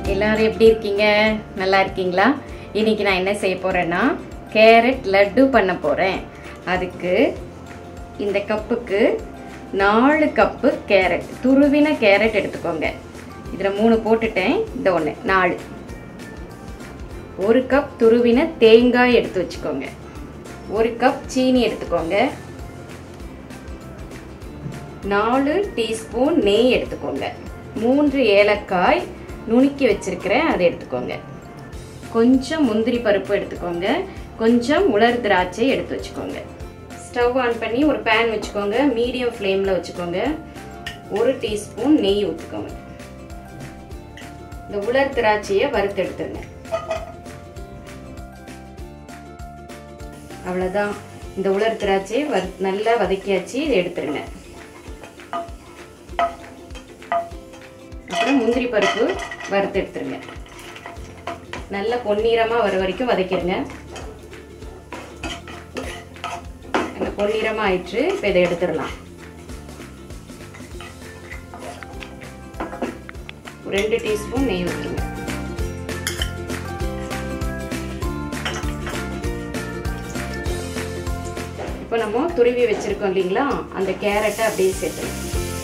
எல்லாரும் எப்படி இருக்கீங்க நல்லா இருக்கீங்களா இன்னைக்கு நான் என்ன செய்ய போறேன்னா கேரட் லட்டு பண்ண போறேன் அதுக்கு இந்த கப்புக்கு நாலு கப்பு கேரட் துருவின கேரட் எடுத்துக்கோங்க இதில் மூணு போட்டுட்டேன் இந்த ஒன்று நாலு ஒரு கப் துருவின தேங்காய் எடுத்து வச்சுக்கோங்க ஒரு கப் சீனி எடுத்துக்கோங்க நாலு டீஸ்பூன் நெய் எடுத்துக்கோங்க மூன்று ஏலக்காய் நுணுக்கி வச்சிருக்கிறேன் அதை எடுத்துக்கோங்க கொஞ்சம் முந்திரி பருப்பு எடுத்துக்கோங்க கொஞ்சம் உலர் திராட்சை எடுத்து வச்சுக்கோங்க ஸ்டவ் ஆன் பண்ணி ஒரு பேன் வச்சுக்கோங்க மீடியம் ஃப்ளேமில் வச்சுக்கோங்க ஒரு டீஸ்பூன் நெய் ஊற்றிக்கோங்க இந்த உலர் திராட்சையை வறுத்து எடுத்துருங்க அவ்வளோதான் இந்த உலர் திராட்சையை வறு நல்லா வதக்கியாச்சு இதை எடுத்துருங்க அப்புறம் முந்திரி பருப்பு வறுத்து எடுத்துருங்க நல்ல பொன்னிறமாக வர வரைக்கும் வதக்கிடுங்க அந்த பொன்னிறமாக ஆயிடுச்சு இப்போ இதை எடுத்துடலாம் ரெண்டு டீஸ்பூன் நெய் ஊற்றுங்க இப்போ நம்ம துருவி வச்சிருக்கோம் இல்லைங்களா அந்த கேரட்டை அப்படியே சேர்த்துக்கலாம்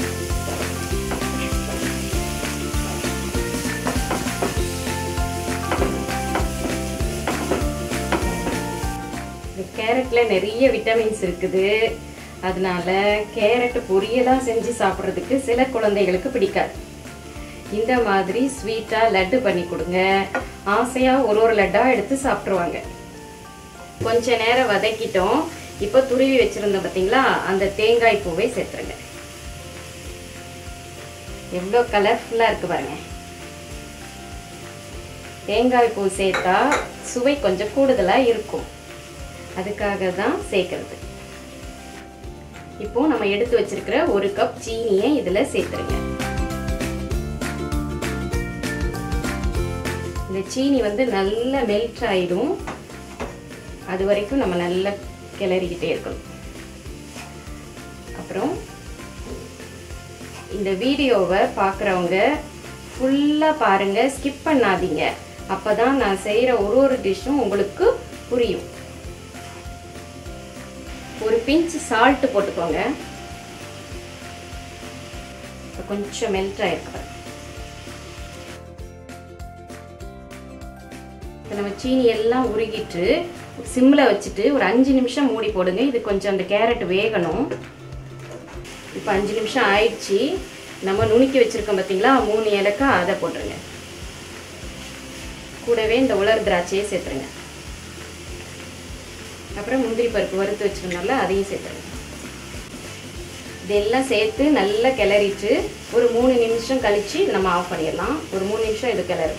இந்த கேரட்டில் நிறைய விட்டமின்ஸ் இருக்குது அதனால கேரட் பொரியலாக செஞ்சு சாப்பிட்றதுக்கு சில குழந்தைகளுக்கு பிடிக்காது இந்த மாதிரி ஸ்வீட்டாக லட்டு பண்ணி கொடுங்க ஆசையாக ஒரு ஒரு லட்டாக எடுத்து சாப்பிட்ருவாங்க கொஞ்ச நேரம் வதக்கிட்டோம் இப்போ துருவி வச்சுருந்தோம் பார்த்தீங்களா அந்த தேங்காய் பூவை சேர்த்துருங்க எவ்வளோ கலர்ஃபுல்லாக இருக்குது பாருங்க தேங்காய் பூ சேர்த்தா சுவை கொஞ்சம் கூடுதலாக இருக்கும் அதுக்காக தான் சேர்க்கறது இப்போ நம்ம எடுத்து வச்சிருக்கிற ஒரு கப் சீனியை இதில் சேர்த்துருங்க இந்த சீனி வந்து நல்லா மெல்ட் ஆயிடும் அது வரைக்கும் நம்ம நல்லா கிளறிக்கிட்டே இருக்கணும் அப்புறம் இந்த வீடியோவை பார்க்குறவங்க ஃபுல்லாக பாருங்கள் ஸ்கிப் பண்ணாதீங்க அப்போ தான் நான் செய்கிற ஒரு ஒரு டிஷ்ஷும் உங்களுக்கு புரியும் ஒரு பிஞ்ச் சால்ட்டு போட்டுக்கோங்க கொஞ்சம் மெல்ட் ஆயிருக்கு இப்போ நம்ம சீனி எல்லாம் உருகிட்டு சிம்மில் வச்சுட்டு ஒரு அஞ்சு நிமிஷம் மூடி போடுங்க இது கொஞ்சம் அந்த கேரட் வேகணும் இப்போ அஞ்சு நிமிஷம் ஆயிடுச்சு நம்ம நுணுக்கி வச்சுருக்கோம் பார்த்தீங்களா மூணு ஏலக்காய் அதை போட்டுருங்க கூடவே இந்த உலர் திராட்சையை சேர்த்துருங்க அப்புறம் முந்திரி பருப்பு வறுத்து வச்சுருந்தோம்ல அதையும் சேர்த்துருங்க இதெல்லாம் சேர்த்து நல்லா கிளறிட்டு ஒரு மூணு நிமிஷம் கழித்து இது நம்ம ஆஃப் பண்ணிடலாம் ஒரு மூணு நிமிஷம் இது கிளறு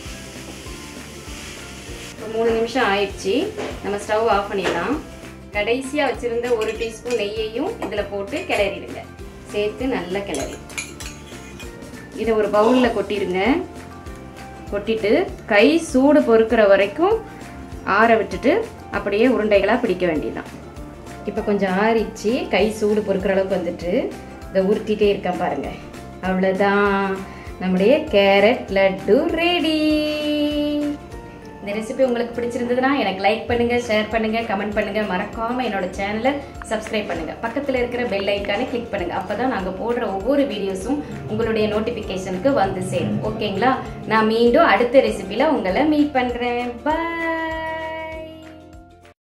இப்போ மூணு நிமிஷம் ஆயிடுச்சு நம்ம ஸ்டவ் ஆஃப் பண்ணிடலாம் கடைசியாக வச்சுருந்த ஒரு டீஸ்பூன் நெய்யையும் இதில் போட்டு கிளறிடுங்க சேர்த்து நல்லா கிளறி இதை ஒரு பவுலில் கொட்டிடுங்க கொட்டிட்டு கை சூடு பொறுக்கிற வரைக்கும் ஆற விட்டுட்டு அப்படியே உருண்டைகளாக பிடிக்க வேண்டியதுதான் இப்போ கொஞ்சம் ஆறிச்சு கை சூடு பொறுக்கிற அளவுக்கு வந்துட்டு இதை உருட்டிகிட்டே இருக்கேன் பாருங்கள் அவ்வளோதான் நம்முடைய கேரட் லட்டு ரெடி இந்த ரெசிபி உங்களுக்கு பிடிச்சிருந்ததுன்னா எனக்கு லைக் பண்ணுங்க ஷேர் பண்ணுங்க கமெண்ட் பண்ணுங்க மறக்காம என்னோட சேனலை சப்ஸ்கிரைப் பண்ணுங்க பக்கத்தில் இருக்கிற பெல் ஐக்கானை கிளிக் பண்ணுங்க அப்பதான் நாங்கள் போடுற ஒவ்வொரு வீடியோஸும் உங்களுடைய நோட்டிஃபிகேஷனுக்கு வந்து சேரும் ஓகேங்களா நான் மீண்டும் அடுத்த ரெசிபியில் உங்களை மீட் பண்ணுறேன் பாய்